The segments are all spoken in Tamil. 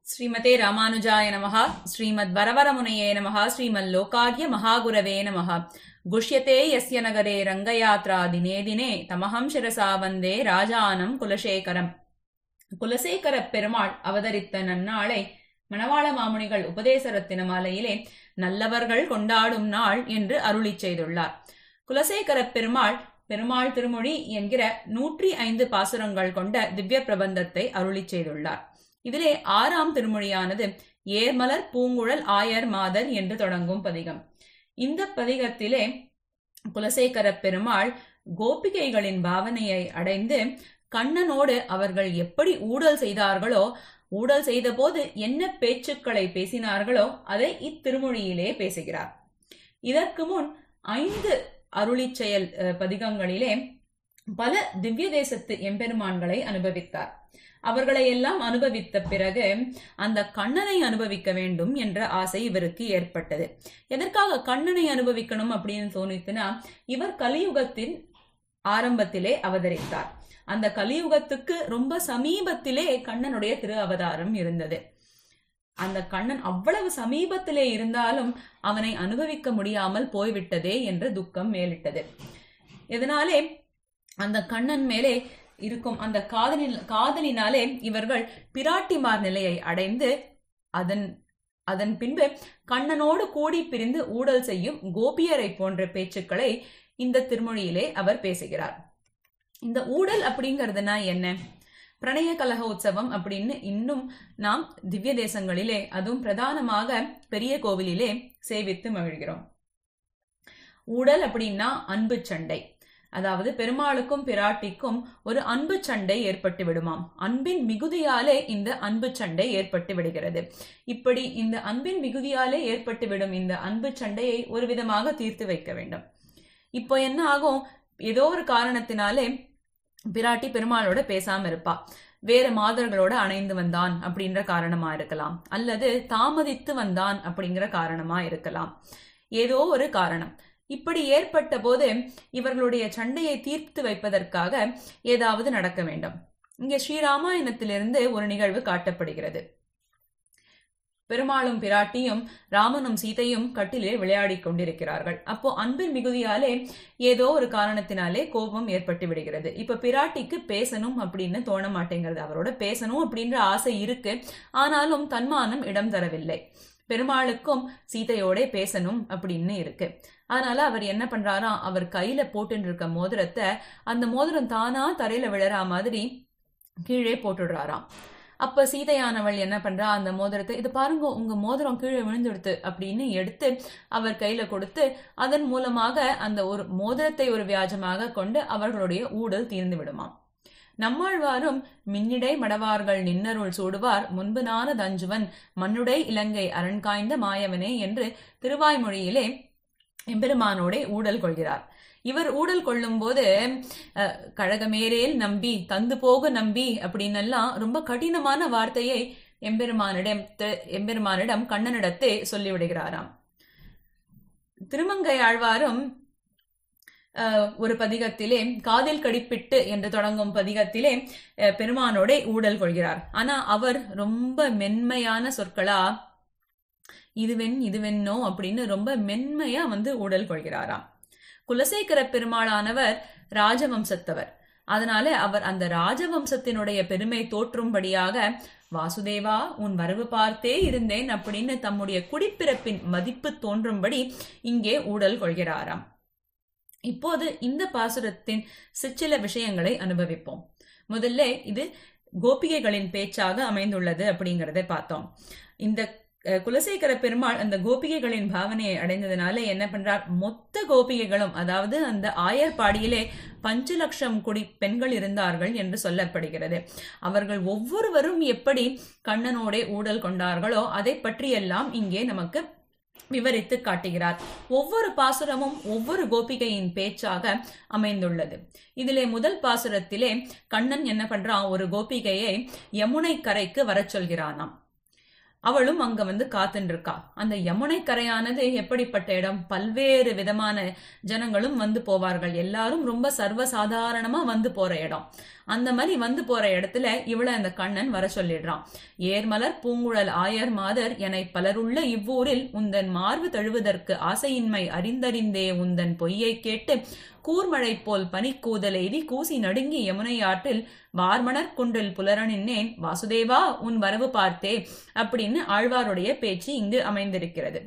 ஸ்ரீமதே ராமானுஜாய நமः ஸ்ரீமத் வரவரமுனையே நமः ஸ்ரீமத் லோகார்ய மகாகுரவே நமः குஷ்யதே யஸ்ய நகரே ரங்கயாத்ரா தினே தினே தமஹம் சிரசா வந்தே ராஜானம் குலசேகரம் குலசேகர பெருமாள் அவதரித்த நன்னாளை மணவாள மாமுனிகள் உபதேசரத்தின மாலையிலே நல்லவர்கள் கொண்டாடும் நாள் என்று அருளிச் செய்துள்ளார் குலசேகர பெருமாள் பெருமாள் திருமொழி என்கிற நூற்றி ஐந்து பாசுரங்கள் கொண்ட திவ்ய பிரபந்தத்தை அருளிச் செய்துள்ளார் இதிலே ஆறாம் திருமொழியானது ஏர்மலர் பூங்குழல் ஆயர் மாதர் என்று தொடங்கும் பதிகம் இந்த பதிகத்திலே குலசேகர பெருமாள் கோபிகைகளின் பாவனையை அடைந்து கண்ணனோடு அவர்கள் எப்படி ஊடல் செய்தார்களோ ஊடல் செய்தபோது என்ன பேச்சுக்களை பேசினார்களோ அதை இத்திருமொழியிலே பேசுகிறார் இதற்கு முன் ஐந்து அருளிச் செயல் அஹ், பதிகங்களிலே பல திவ்ய தேசத்து எம்பெருமான்களை அனுபவித்தார் அவர்களை எல்லாம் அனுபவித்த பிறகு அந்த கண்ணனை அனுபவிக்க வேண்டும் என்ற ஆசை இவருக்கு ஏற்பட்டது எதற்காக கண்ணனை அனுபவிக்கணும் அப்படின்னு தோணித்துனா இவர் கலியுகத்தின் ஆரம்பத்திலே அவதரித்தார் அந்த கலியுகத்துக்கு ரொம்ப சமீபத்திலே கண்ணனுடைய திரு அவதாரம் இருந்தது அந்த கண்ணன் அவ்வளவு சமீபத்திலே இருந்தாலும் அவனை அனுபவிக்க முடியாமல் போய்விட்டதே என்ற துக்கம் மேலிட்டது இதனாலே அந்த கண்ணன் மேலே இருக்கும் அந்த காதலில் காதலினாலே இவர்கள் பிராட்டிமார் நிலையை அடைந்து அதன் அதன் பின்பு கண்ணனோடு கூடி பிரிந்து ஊடல் செய்யும் கோபியரை போன்ற பேச்சுக்களை இந்த திருமொழியிலே அவர் பேசுகிறார் இந்த ஊடல் அப்படிங்கிறதுனா என்ன பிரணய கலக உற்சவம் அப்படின்னு இன்னும் நாம் திவ்ய தேசங்களிலே அதுவும் பிரதானமாக பெரிய கோவிலிலே சேவித்து மகிழ்கிறோம் ஊடல் அப்படின்னா அன்பு சண்டை அதாவது பெருமாளுக்கும் பிராட்டிக்கும் ஒரு அன்பு சண்டை ஏற்பட்டு விடுமாம் அன்பின் மிகுதியாலே இந்த அன்பு சண்டை ஏற்பட்டு விடுகிறது இப்படி இந்த அன்பின் மிகுதியாலே ஏற்பட்டு விடும் இந்த அன்பு சண்டையை ஒரு விதமாக தீர்த்து வைக்க வேண்டும் இப்போ என்ன ஆகும் ஏதோ ஒரு காரணத்தினாலே பிராட்டி பெருமாளோட பேசாம இருப்பா வேற மாதர்களோட அணைந்து வந்தான் அப்படின்ற காரணமா இருக்கலாம் அல்லது தாமதித்து வந்தான் அப்படிங்கிற காரணமா இருக்கலாம் ஏதோ ஒரு காரணம் இப்படி ஏற்பட்ட போது இவர்களுடைய சண்டையை தீர்த்து வைப்பதற்காக ஏதாவது நடக்க வேண்டும் இங்கே ஸ்ரீராமாயணத்திலிருந்து ஒரு நிகழ்வு காட்டப்படுகிறது பெருமாளும் பிராட்டியும் ராமனும் சீதையும் கட்டிலே விளையாடிக் கொண்டிருக்கிறார்கள் அப்போ அன்பின் மிகுதியாலே ஏதோ ஒரு காரணத்தினாலே கோபம் ஏற்பட்டு விடுகிறது இப்ப பிராட்டிக்கு பேசணும் அப்படின்னு தோண மாட்டேங்கிறது அவரோட பேசணும் அப்படின்ற ஆசை இருக்கு ஆனாலும் தன்மானம் இடம் தரவில்லை பெருமாளுக்கும் சீதையோட பேசணும் அப்படின்னு இருக்கு அதனால அவர் என்ன பண்றாராம் அவர் கையில போட்டுட்டு இருக்க மோதிரத்தை அந்த மோதிரம் தானா தரையில விழறா மாதிரி கீழே போட்டுடுறாராம் அப்ப சீதையானவள் என்ன பண்றா அந்த மோதிரத்தை இது பாருங்க உங்க மோதிரம் கீழே விழுந்துடுத்து அப்படின்னு எடுத்து அவர் கையில கொடுத்து அதன் மூலமாக அந்த ஒரு மோதிரத்தை ஒரு வியாஜமாக கொண்டு அவர்களுடைய ஊடல் தீர்ந்து விடுமாம் நம்மாழ்வாரும் மின்னிடை மடவார்கள் நின்னருள் சூடுவார் முன்பு நான தஞ்சுவன் மண்ணுடை இலங்கை அரண் காய்ந்த மாயவனே என்று திருவாய்மொழியிலே எம்பெருமானோடே ஊடல் கொள்கிறார் இவர் ஊடல் கொள்ளும் போது அஹ், கழகமேரேல் நம்பி தந்து போக நம்பி அப்படின்னெல்லாம் ரொம்ப கடினமான வார்த்தையை எம்பெருமானிடம் எம்பெருமானிடம் கண்ணனிடத்தே சொல்லிவிடுகிறாராம் திருமங்கை ஆழ்வாரும் அஹ், ஒரு பதிகத்திலே காதில் கடிப்பிட்டு என்று தொடங்கும் பதிகத்திலே அஹ், பெருமானோட ஊடல் கொள்கிறார் ஆனா அவர் ரொம்ப மென்மையான சொற்களா இதுவென் இதுவென்னோ அப்படின்னு ரொம்ப மென்மையா வந்து ஊடல் கொள்கிறாராம் குலசேகர பெருமாளானவர் ராஜவம்சத்தவர் அதனால அவர் அந்த ராஜவம்சத்தினுடைய பெருமை தோற்றும்படியாக வாசுதேவா உன் வரவு பார்த்தே இருந்தேன் அப்படின்னு தம்முடைய குடிப்பிறப்பின் மதிப்பு தோன்றும்படி இங்கே ஊடல் கொள்கிறாராம் இப்போது இந்த பாசுரத்தின் சிற்சில விஷயங்களை அனுபவிப்போம் முதல்ல இது கோபிகைகளின் பேச்சாக அமைந்துள்ளது அப்படிங்கறதை பார்த்தோம் இந்த அஹ், குலசேகர பெருமாள் அந்த கோபிகைகளின் பாவனையை அடைந்ததுனால என்ன பண்றார் மொத்த கோபிகைகளும் அதாவது அந்த ஆயர்பாடியிலே பஞ்ச லட்சம் குடி பெண்கள் இருந்தார்கள் என்று சொல்லப்படுகிறது அவர்கள் ஒவ்வொருவரும் எப்படி கண்ணனோடே ஊடல் கொண்டார்களோ அதை பற்றியெல்லாம் இங்கே நமக்கு விவரித்து காட்டுகிறார் ஒவ்வொரு பாசுரமும் ஒவ்வொரு கோபிகையின் பேச்சாக அமைந்துள்ளது இதிலே முதல் பாசுரத்திலே கண்ணன் என்ன பண்றான் ஒரு கோபிகையை யமுனை கரைக்கு வரச் சொல்கிறானாம் அவளும் அங்க வந்து காத்துன்னு இருக்கா அந்த யமுனை கரையானது எப்படிப்பட்ட இடம் பல்வேறு விதமான ஜனங்களும் வந்து போவார்கள் எல்லாரும் ரொம்ப சர்வசாதாரணமா வந்து போற இடம் அந்த மாதிரி வந்து போற இடத்துல இவளை அந்த கண்ணன் வர சொல்லிடுறான் ஏர்மலர் பூங்குழல் ஆயர் மாதர் என பலருள்ள இவ்வூரில் உந்தன் மார்பு தழுவதற்கு ஆசையின்மை அறிந்தறிந்தே உந்தன் பொய்யை கேட்டு கூர்மழை போல் பனிக்கூதலெய்தி கூசி நடுங்கி யமுனை ஆற்றில் வார்மணர் குண்டில் புலரனின்னேன் வாசுதேவா உன் வரவு பார்த்தே அப்படின்னு ஆழ்வாருடைய பேச்சு இங்கு அமைந்திருக்கிறது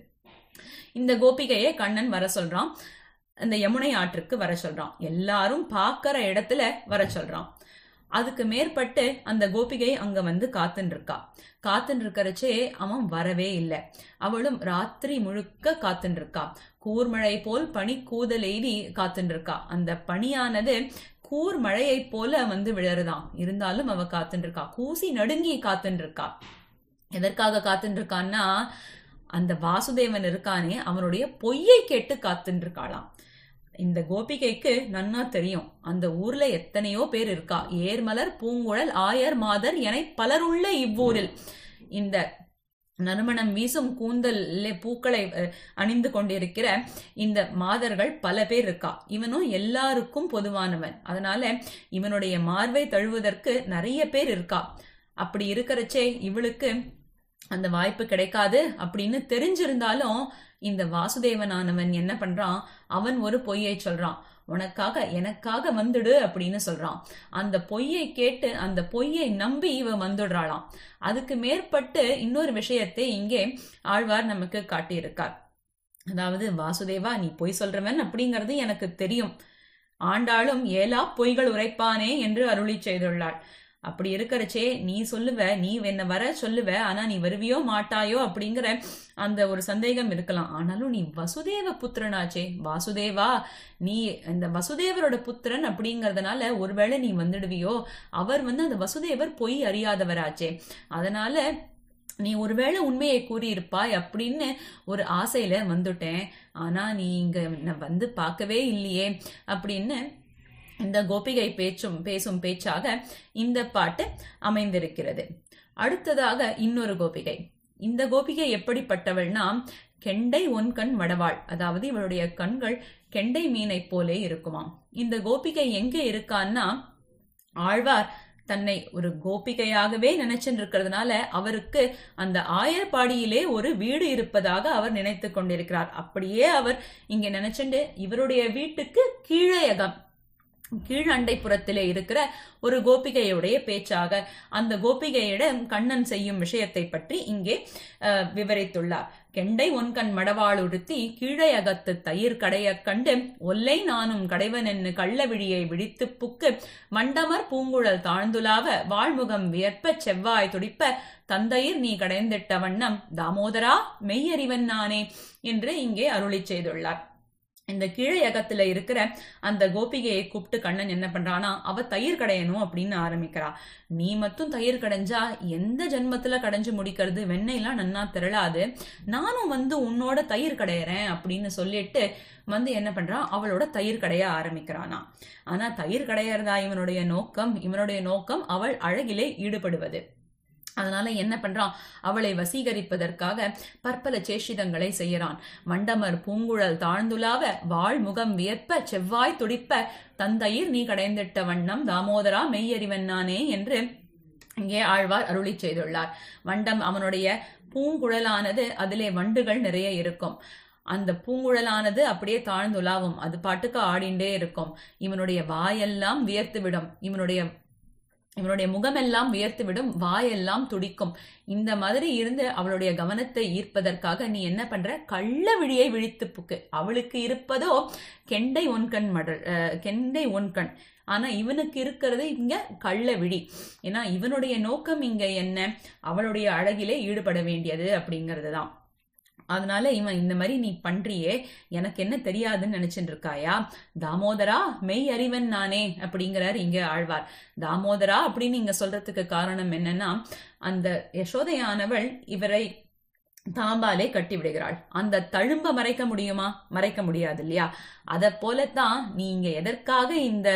இந்த கோபிகையை கண்ணன் வர சொல்றான் அந்த யமுனை ஆற்றுக்கு வர சொல்றான் எல்லாரும் பார்க்கற இடத்துல வர சொல்றான் அதுக்கு மேற்பட்டு அந்த கோபிகை அங்க வந்து காத்துன்னு இருக்கா காத்துன்னு இருக்கிறச்சே அவன் வரவே இல்லை அவளும் ராத்திரி முழுக்க காத்துன்னு இருக்கா கூர்மழை போல் பனி கூதலெய்தி காத்துன்னு இருக்கா அந்த பனியானது கூர் மழையை போல வந்து விழருதான் இருந்தாலும் அவ காத்துன்னு இருக்கா கூசி நடுங்கி காத்துன்னு இருக்கா எதற்காக காத்துன்னு இருக்கான்னா அந்த வாசுதேவன் இருக்கானே அவனுடைய பொய்யை கேட்டு காத்துன்னு இருக்காளாம் இந்த கோபிகைக்கு நன்னா தெரியும் அந்த ஊர்ல எத்தனையோ பேர் இருக்கா ஏர்மலர் பூங்குழல் ஆயர் மாதர் என பலருள்ள இவ்வூரில் இந்த நறுமணம் வீசும் கூந்தல் பூக்களை அணிந்து கொண்டிருக்கிற இந்த மாதர்கள் பல பேர் இருக்கா இவனும் எல்லாருக்கும் பொதுவானவன் அதனால இவனுடைய மார்பை தழுவதற்கு நிறைய பேர் இருக்கா அப்படி இருக்கிறச்சே இவளுக்கு அந்த வாய்ப்பு கிடைக்காது அப்படின்னு தெரிஞ்சிருந்தாலும் இந்த வாசுதேவனானவன் என்ன பண்றான் அவன் ஒரு பொய்யை சொல்றான் உனக்காக எனக்காக வந்துடு அப்படின்னு சொல்றான் அந்த பொய்யை கேட்டு அந்த பொய்யை நம்பி இவ வந்துடுறாளாம் அதுக்கு மேற்பட்டு இன்னொரு விஷயத்தை இங்கே ஆழ்வார் நமக்கு காட்டியிருக்கார் அதாவது வாசுதேவா நீ பொய் சொல்றவன் அப்படிங்கிறது எனக்கு தெரியும் ஆண்டாளும் ஏலா பொய்கள் உரைப்பானே என்று அருளி செய்துள்ளாள் அப்படி இருக்கிறச்சே நீ சொல்லுவ நீ என்ன வர சொல்லுவ ஆனா நீ வருவியோ மாட்டாயோ அப்படிங்கிற அந்த ஒரு சந்தேகம் இருக்கலாம் ஆனாலும் நீ வசுதேவ புத்திரனாச்சே வாசுதேவா நீ இந்த வசுதேவரோட புத்திரன் அப்படிங்கறதுனால ஒருவேளை நீ வந்துடுவியோ அவர் வந்து அந்த வசுதேவர் பொய் அறியாதவராச்சே அதனால நீ ஒருவேளை உண்மையை கூறியிருப்பாய் அப்படின்னு ஒரு ஆசையில வந்துட்டேன் ஆனா நீ இங்க வந்து பார்க்கவே இல்லையே அப்படின்னு இந்த கோபிகை பேச்சும் பேசும் பேச்சாக இந்த பாட்டு அமைந்திருக்கிறது அடுத்ததாக இன்னொரு கோபிகை இந்த கோபிகை எப்படிப்பட்டவள்னா கெண்டை ஒன் கண் மடவாள் அதாவது இவளுடைய கண்கள் கெண்டை மீனை போலே இருக்குமாம் இந்த கோபிகை எங்க இருக்கான்னா ஆழ்வார் தன்னை ஒரு கோபிகையாகவே நினைச்சுட்டு இருக்கிறதுனால அவருக்கு அந்த ஆயர்பாடியிலே ஒரு வீடு இருப்பதாக அவர் நினைத்து கொண்டிருக்கிறார் அப்படியே அவர் இங்க நினைச்சுண்டு இவருடைய வீட்டுக்கு கீழையகம் கீழண்டைப்புறத்திலே இருக்கிற ஒரு கோபிகையுடைய பேச்சாக அந்த கோபிகையிடம் கண்ணன் செய்யும் விஷயத்தை பற்றி இங்கே விவரித்துள்ளார் கெண்டை ஒன்கண் மடவாளுடுத்தி கீழே அகத்து தயிர் கடைய கண்டு ஒல்லை நானும் கடைவன் என்று கள்ளவிழியை விழித்து புக்கு மண்டமர் பூங்குழல் தாழ்ந்துலாவ வாழ்முகம் வியற்ப செவ்வாய் துடிப்ப தந்தையர் நீ கடைந்திட்ட வண்ணம் தாமோதரா மெய்யறிவன் நானே என்று இங்கே அருளி செய்துள்ளார் இந்த கீழையகத்துல இருக்கிற அந்த கோபிகையை கூப்பிட்டு கண்ணன் என்ன பண்றானா அவ தயிர் கடையணும் அப்படின்னு ஆரம்பிக்கிறா நீ மட்டும் தயிர் கடைஞ்சா எந்த ஜென்மத்துல கடைஞ்சு முடிக்கிறது வெண்ணெய்லாம் நன்னா திரளாது நானும் வந்து உன்னோட தயிர் கடையறேன் அப்படின்னு சொல்லிட்டு வந்து என்ன பண்றான் அவளோட தயிர் கடைய ஆரம்பிக்கிறானா ஆனா தயிர் கடையறதா இவனுடைய நோக்கம் இவனுடைய நோக்கம் அவள் அழகிலே ஈடுபடுவது அதனால என்ன பண்றான் அவளை வசீகரிப்பதற்காக பற்பல சேஷிதங்களை செய்யறான் மண்டமர் பூங்குழல் தாழ்ந்துலாவ வாழ் முகம் வியற்ப செவ்வாய் துடிப்ப தந்தையில் நீ கடைந்திட்ட வண்ணம் தாமோதரா மெய்யறிவன் நானே என்று இங்கே ஆழ்வார் அருளி செய்துள்ளார் வண்டம் அவனுடைய பூங்குழலானது அதிலே வண்டுகள் நிறைய இருக்கும் அந்த பூங்குழலானது அப்படியே தாழ்ந்துலாவும் அது பாட்டுக்கு ஆடிண்டே இருக்கும் இவனுடைய வாயெல்லாம் வியர்த்து விடும் இவனுடைய இவனுடைய முகமெல்லாம் வியர்த்துவிடும் வாயெல்லாம் துடிக்கும் இந்த மாதிரி இருந்து அவளுடைய கவனத்தை ஈர்ப்பதற்காக நீ என்ன பண்ற கள்ள விழியை விழித்து புக்கு அவளுக்கு இருப்பதோ கெண்டை ஒன்கண் மடல் கெண்டை ஒன்கண் ஆனா இவனுக்கு இருக்கிறது இங்க கள்ள விழி ஏன்னா இவனுடைய நோக்கம் இங்க என்ன அவளுடைய அழகிலே ஈடுபட வேண்டியது அப்படிங்கிறது தான் அதனால இவன் இந்த மாதிரி நீ பண்றியே எனக்கு என்ன தெரியாதுன்னு நினைச்சுட்டு இருக்காயா தாமோதரா மெய் அறிவன் நானே அப்படிங்கிறார் இங்க ஆழ்வார் தாமோதரா அப்படின்னு இங்க சொல்றதுக்கு காரணம் என்னன்னா அந்த யசோதையானவள் இவரை தாம்பாலே கட்டி விடுகிறாள் அந்த தழும்ப மறைக்க முடியுமா மறைக்க முடியாது இல்லையா அத போலத்தான் நீங்க எதற்காக இந்த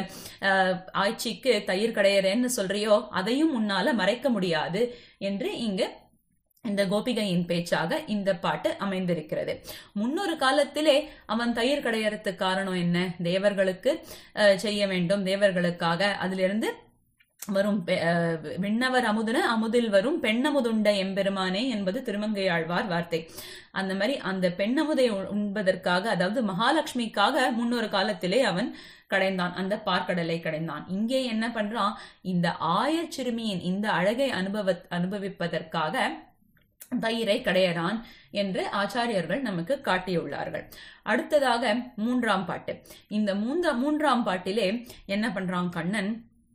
ஆட்சிக்கு தயிர் கடையறேன்னு சொல்றியோ அதையும் உன்னால மறைக்க முடியாது என்று இங்கு இந்த கோபிகையின் பேச்சாக இந்த பாட்டு அமைந்திருக்கிறது முன்னொரு காலத்திலே அவன் தயிர் கடையறதுக்கு காரணம் என்ன தேவர்களுக்கு செய்ய வேண்டும் தேவர்களுக்காக அதிலிருந்து வரும் பெ- அஹ் விண்ணவர் அமுதன அமுதில் வரும் பெண்ணமுதுண்ட எம்பெருமானே என்பது திருமங்கையாழ்வார் வார்த்தை அந்த மாதிரி அந்த பெண்ணமுதை உ- உண்பதற்காக அதாவது மகாலட்சுமிக்காக முன்னொரு காலத்திலே அவன் கடைந்தான் அந்த பார்க்கடலை கடைந்தான் இங்கே என்ன பண்றான் இந்த ஆயர் சிறுமியின் இந்த அழகை அனுபவ அனுபவிப்பதற்காக தயிரை கடையறான் என்று ஆச்சாரியர்கள் நமக்கு காட்டியுள்ளார்கள் அடுத்ததாக மூன்றாம் பாட்டு இந்த மூந்த மூன்றாம் பாட்டிலே என்ன பண்றான் கண்ணன்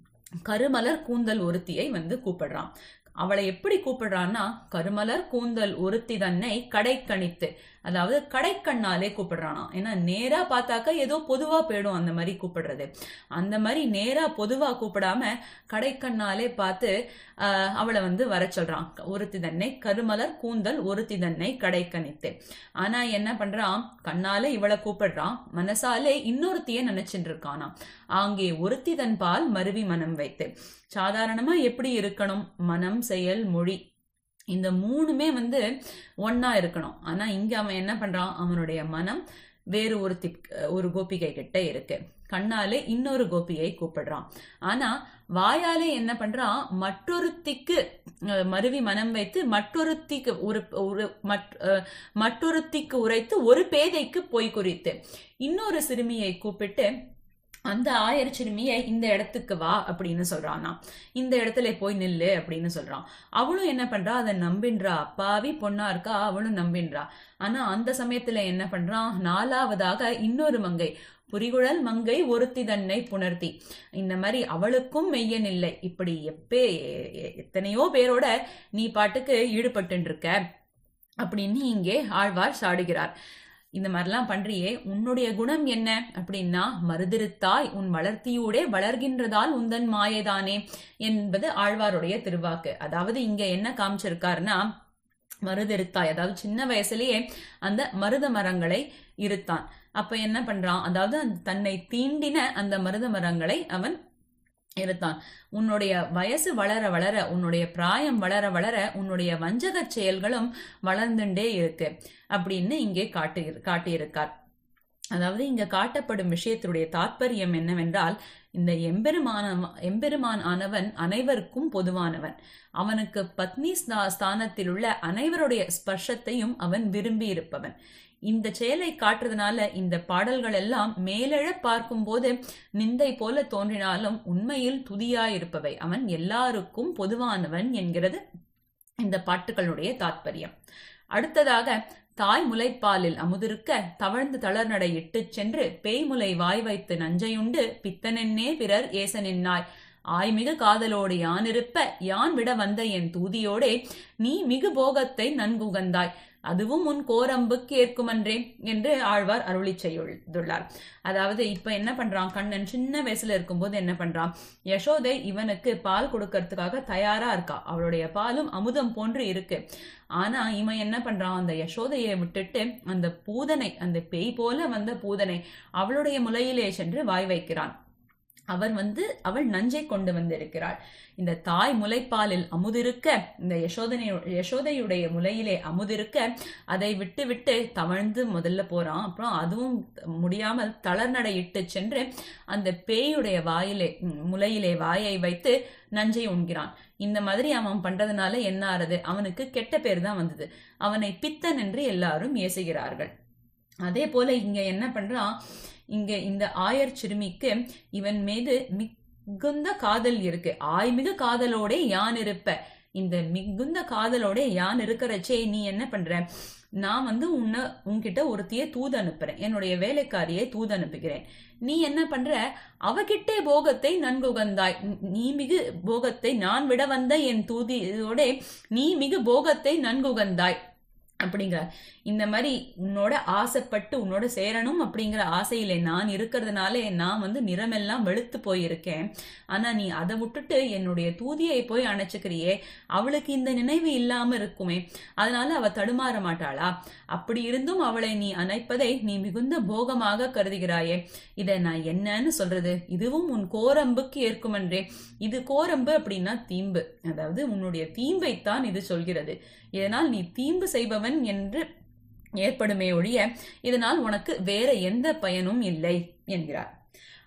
கருமலர் கூந்தல் ஒருத்தியை வந்து கூப்பிடுறான் அவளை எப்படி கூப்பிடுறான்னா கருமலர் கூந்தல் ஒருத்தி தன்னை கடைக்கணித்து அதாவது கடைக்கண்ணாலே கூப்பிடுறானா ஏன்னா நேரா பார்த்தாக்க ஏதோ பொதுவா போயிடும் அந்த மாதிரி கூப்பிடுறது அந்த மாதிரி நேரா பொதுவா கூப்பிடாம கடைக்கண்ணாலே பார்த்து ஆஹ், அவளை வந்து வர சொல்றான் ஒருத்தி தன்னை கருமலர் கூந்தல் ஒருத்தி தன்னை கடைக்கணித்து ஆனா என்ன பண்றான் கண்ணாலே இவளை கூப்பிடுறான் மனசாலே இன்னொருத்திய நினைச்சிட்டு இருக்கானாம் ஆங்கே ஒருத்தி தன் பால் மருவி மனம் வைத்து சாதாரணமா எப்படி இருக்கணும் மனம் செயல் மொழி இந்த மூணுமே வந்து ஒண்ணா இருக்கணும் ஆனா இங்க அவன் என்ன பண்றான் அவனுடைய மனம் வேறு ஒருத்தி ஒரு கோபிகை கிட்ட இருக்கு கண்ணாலே இன்னொரு கோபியை கூப்பிடுறான் ஆனா வாயாலே என்ன பண்றான் மற்றொருத்திக்கு அஹ், மருவி மனம் வைத்து மற்றொருத்திக்கு ஒரு ஒரு மற்- அஹ், மற்றொருத்திக்கு உரைத்து ஒரு பேதைக்கு பொய் குறித்து இன்னொரு சிறுமியை கூப்பிட்டு அந்த ஆயர் சிறுமியை இந்த இடத்துக்கு வா அப்படின்னு சொல்றானா இந்த இடத்துல போய் நில்லு அப்படின்னு சொல்றான் அவளும் என்ன பண்றா அதை நம்பின்றா அப்பாவி பொண்ணா இருக்கா அவளும் நம்பின்றா ஆனா அந்த சமயத்துல என்ன பண்றான் நாலாவதாக இன்னொரு மங்கை புரிகுழல் மங்கை ஒருத்தி தன்னை புணர்த்தி இந்த மாதிரி அவளுக்கும் மெய்யன் இல்லை இப்படி எப்பே எ- எத்தனையோ பேரோட நீ பாட்டுக்கு ஈடுபட்டு இருக்க அப்படின்னு இங்கே ஆழ்வார் சாடுகிறார் இந்த மாதிரிலாம் பண்றியே உன்னுடைய குணம் என்ன அப்படின்னா மருதிருத்தாய் உன் வளர்த்தியூடே வளர்கின்றதால் உந்தன் மாயைதானே என்பது ஆழ்வாருடைய திருவாக்கு அதாவது இங்க என்ன காமிச்சிருக்காருன்னா மருதிருத்தாய் அதாவது சின்ன வயசுலயே அந்த மருத மரங்களை இருத்தான் அப்ப என்ன பண்றான் அதாவது அந்த தன்னை தீண்டின அந்த மருத மரங்களை அவன் இருத்தான் உன்னுடைய வயசு வளர வளர உன்னுடைய பிராயம் வளர வளர உன்னுடைய வஞ்சக செயல்களும் வளர்ந்துட்டே இருக்கு அப்படின்னு இங்கே காட்டு காட்டியிருக்கார் அதாவது இங்க காட்டப்படும் விஷயத்தினுடைய தாற்பயம் என்னவென்றால் இந்த எம்பெருமான எம்பெருமான் ஆனவன் அனைவருக்கும் பொதுவானவன் அவனுக்கு பத்னி ஸ்தா- ஸ்தானத்தில் உள்ள அனைவருடைய ஸ்பர்ஷத்தையும் அவன் விரும்பி இருப்பவன் இந்த செயலை காட்டுறதுனால இந்த பாடல்கள் எல்லாம் மேலெழ பார்க்கும்போது நிந்தை போல தோன்றினாலும் உண்மையில் துதியாயிருப்பவை அவன் எல்லாருக்கும் பொதுவானவன் என்கிறது இந்த பாட்டுகளுடைய தாத்பரியம் அடுத்ததாக தாய் முலைப்பாலில் அமுதிருக்க தவழ்ந்து தளர்நடை இட்டுச் சென்று பேய்முலை வாய் வைத்து நஞ்சையுண்டு பித்தனென்னே பிறர் ஏசனின்னாய் ஆய்மிகு காதலோடு யானிருப்ப யான் விட வந்த என் தூதியோடே நீ மிகு போகத்தை நன்குகந்தாய் அதுவும் உன் கோரம்புக்கு ஏற்குமன்றே என்று ஆழ்வார் அருளி செய்துள்ளார் அதாவது இப்ப என்ன பண்றான் கண்ணன் சின்ன வயசுல இருக்கும்போது என்ன பண்றான் யசோதை இவனுக்கு பால் கொடுக்கறதுக்காக தயாரா இருக்கா அவளுடைய பாலும் அமுதம் போன்று இருக்கு ஆனா இவன் என்ன பண்றான் அந்த யசோதையை விட்டுட்டு அந்த பூதனை அந்த பேய் போல வந்த பூதனை அவளுடைய முலையிலே சென்று வாய் வைக்கிறான் அவர் வந்து அவள் நஞ்சை கொண்டு வந்திருக்கிறாள் இந்த தாய் முலைப்பாலில் அமுதிருக்க இந்த யசோதனை யசோதையுடைய முலையிலே அமுதிருக்க அதை விட்டு விட்டு தவழ்ந்து முதல்ல போறான் அப்புறம் அதுவும் முடியாமல் தளர்நடையிட்டு சென்று அந்த பேயுடைய வாயிலே ம், முலையிலே வாயை வைத்து நஞ்சை உண்கிறான் இந்த மாதிரி அவன் பண்றதுனால என்ன ஆறுது அவனுக்கு கெட்ட பேர் தான் வந்தது அவனை பித்தன் என்று எல்லாரும் ஏசுகிறார்கள் அதே போல இங்க என்ன பண்றான் இங்க இந்த ஆயர் சிறுமிக்கு இவன் மீது மிகுந்த காதல் இருக்கு ஆய்மிகு காதலோட யான் இருப்ப இந்த மிகுந்த காதலோட யான் இருக்கிறச்சே நீ என்ன பண்ற நான் வந்து உன்னை உன்கிட்ட ஒருத்திய தூது அனுப்புறேன் என்னுடைய வேலைக்காரியை தூது அனுப்புகிறேன் நீ என்ன பண்ற அவகிட்டே போகத்தை நன்குகந்தாய் நீ மிகு போகத்தை நான் விட வந்த என் தூதியோட நீ மிகு போகத்தை நன்குகந்தாய் அப்படிங்கிறார் இந்த மாதிரி உன்னோட ஆசைப்பட்டு உன்னோட சேரணும் அப்படிங்கிற ஆசையில நான் இருக்கிறதுனாலே நான் வந்து நிறமெல்லாம் வெளுத்து போயிருக்கேன் ஆனா நீ அதை விட்டுட்டு என்னுடைய தூதியை போய் அணைச்சுக்கிறியே அவளுக்கு இந்த நினைவு இல்லாம இருக்குமே அதனால அவ தடுமாற மாட்டாளா அப்படி இருந்தும் அவளை நீ அணைப்பதை நீ மிகுந்த போகமாக கருதுகிறாயே இதை நான் என்னன்னு சொல்றது இதுவும் உன் கோரம்புக்கு ஏற்குமென்றே இது கோரம்பு அப்படின்னா தீம்பு அதாவது உன்னுடைய தீம்பைத்தான் இது சொல்கிறது இதனால் நீ தீம்பு செய்பவன் என்று ஏற்படுமே ஒழிய இதனால் உனக்கு வேற எந்த பயனும் இல்லை என்கிறார்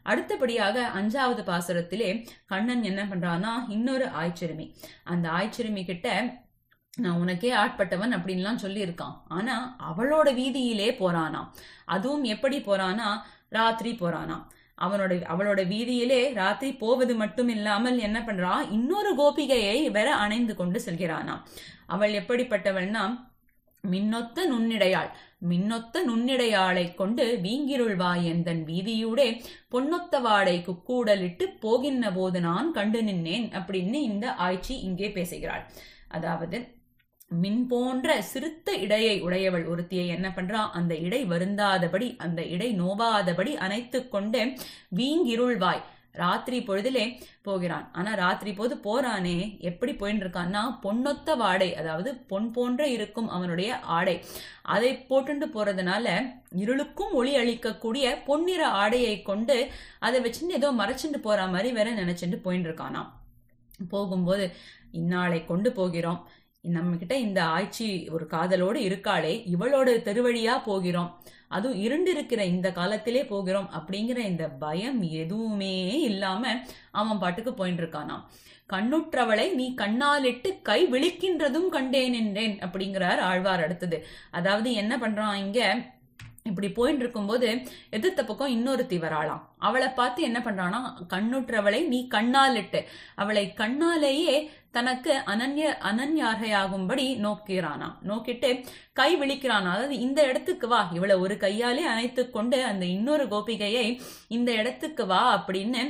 அடுத்தபடியாக அஞ்சாவது பாசுரத்திலே கண்ணன் என்ன பண்றான்னா இன்னொரு ஆய்ச்சிறுமி அந்த ஆய்ச்சிறுமி கிட்ட நான் உனக்கே ஆட்பட்டவன் அப்படின்லாம் சொல்லியிருக்கான் ஆனா அவளோட வீதியிலே போறானாம் அதுவும் எப்படி போறானா ராத்திரி போறானாம் அவனோட அவளோட வீதியிலே ராத்திரி போவது மட்டும் இல்லாமல் என்ன பண்றா இன்னொரு கோபிகையை வேற அணைந்து கொண்டு செல்கிறானாம் அவள் எப்படிப்பட்டவள்னா மின்னொத்த நுண்ணிடையாள் மின்னொத்த நுண்ணிடையாளை கொண்டு வீங்கிருள்வாய் எந்தன் வீதியூடே பொன்னொத்த வாடை குக்கூடலிட்டு போகின்ற போது நான் கண்டு நின்னேன் அப்படின்னு இந்த ஆய்ச்சி இங்கே பேசுகிறாள் அதாவது மின் போன்ற சிறுத்த இடையை உடையவள் ஒருத்தியை என்ன பண்றா அந்த இடை வருந்தாதபடி அந்த இடை நோவாதபடி அணைத்து கொண்டு வீங்கிருள்வாய் ராத்திரி பொழுதிலே போகிறான் ஆனா ராத்திரி போது போறானே எப்படி போயின்னு இருக்கான்னா பொன்னொத்த வாடை அதாவது பொன் போன்ற இருக்கும் அவனுடைய ஆடை அதை போட்டுண்டு போறதுனால இருளுக்கும் ஒளி அளிக்கக்கூடிய பொன்னிற ஆடையை கொண்டு அதை வச்சுட்டு ஏதோ மறைச்சிட்டு போற மாதிரி வேற நினைச்சிட்டு போயின்னு இருக்கானாம் போகும்போது இந்நாளை கொண்டு போகிறோம் நம்ம கிட்ட இந்த ஆட்சி ஒரு காதலோடு இருக்காளே இவளோட தெருவழியா போகிறோம் அதுவும் இருண்டிருக்கிற இந்த காலத்திலே போகிறோம் அப்படிங்கிற இந்த பயம் எதுவுமே இல்லாம அவன் பாட்டுக்கு போயிட்டு இருக்கானாம் கண்ணுற்றவளை நீ கண்ணாலிட்டு கை விழிக்கின்றதும் கண்டேன் என்றேன் அப்படிங்கிறார் ஆழ்வார் அடுத்தது அதாவது என்ன பண்றான் இங்க இப்படி போயிட்டு இருக்கும்போது எதிர்த்த பக்கம் இன்னொருத்தி வராளாம் அவளை பார்த்து என்ன பண்றானா கண்ணுற்றவளை நீ கண்ணாலிட்டு அவளை கண்ணாலேயே தனக்கு அனன்ய அனன்யாகையாகும்படி நோக்கிறானாம் நோக்கிட்டு கை விழிக்கிறானா அதாவது இந்த இடத்துக்கு வா இவளை ஒரு கையாலே அணைத்து கொண்டு அந்த இன்னொரு கோபிகையை இந்த இடத்துக்கு வா அப்படின்னு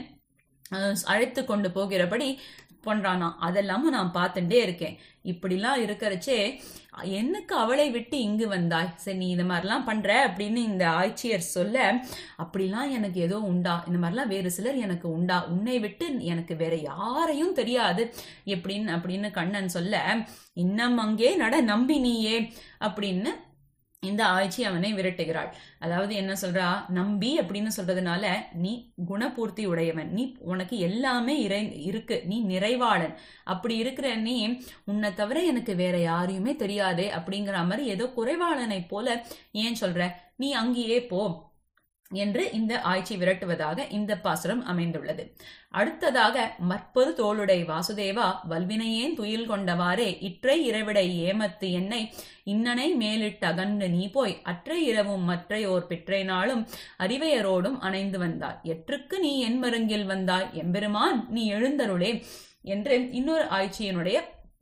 அழைத்து கொண்டு போகிறபடி பண்றானா அதெல்லாமும் நான் பார்த்துட்டே இருக்கேன் இப்படிலாம் இருக்கிறச்சே என்னக்கு அவளை விட்டு இங்கு வந்தாய் சரி நீ இந்த மாதிரிலாம் பண்ற அப்படின்னு இந்த ஆட்சியர் சொல்ல அப்படிலாம் எனக்கு ஏதோ உண்டா இந்த மாதிரிலாம் வேறு சிலர் எனக்கு உண்டா உன்னை விட்டு எனக்கு வேற யாரையும் தெரியாது எப்படின்னு அப்படின்னு கண்ணன் சொல்ல இன்னம் அங்கே நட நம்பி நீயே அப்படின்னு இந்த ஆய்ச்சி அவனை விரட்டுகிறாள் அதாவது என்ன சொல்றா நம்பி அப்படின்னு சொல்றதுனால நீ குணபூர்த்தி உடையவன் நீ உனக்கு எல்லாமே இறை இருக்கு நீ நிறைவாளன் அப்படி இருக்கிற நீ உன்னை தவிர எனக்கு வேற யாரையுமே தெரியாதே அப்படிங்கிற மாதிரி ஏதோ குறைவாளனை போல ஏன் சொல்ற நீ அங்கேயே போ என்று இந்த ஆய்ச்சி விரட்டுவதாக இந்த பாசுரம் அமைந்துள்ளது அடுத்ததாக மற்பொரு தோளுடை வாசுதேவா வல்வினையேன் துயில் கொண்டவாறே இற்றை இரவிடை ஏமத்து என்னை இன்னனை மேலிட்டு அகன்று நீ போய் அற்றை இரவும் மற்றையோர் பிற்றை நாளும் அறிவையரோடும் அணைந்து வந்தாய் எற்றுக்கு நீ என் மருங்கில் வந்தாய் எம்பெருமான் நீ எழுந்தருளே என்று இன்னொரு ஆய்ச்சியினுடைய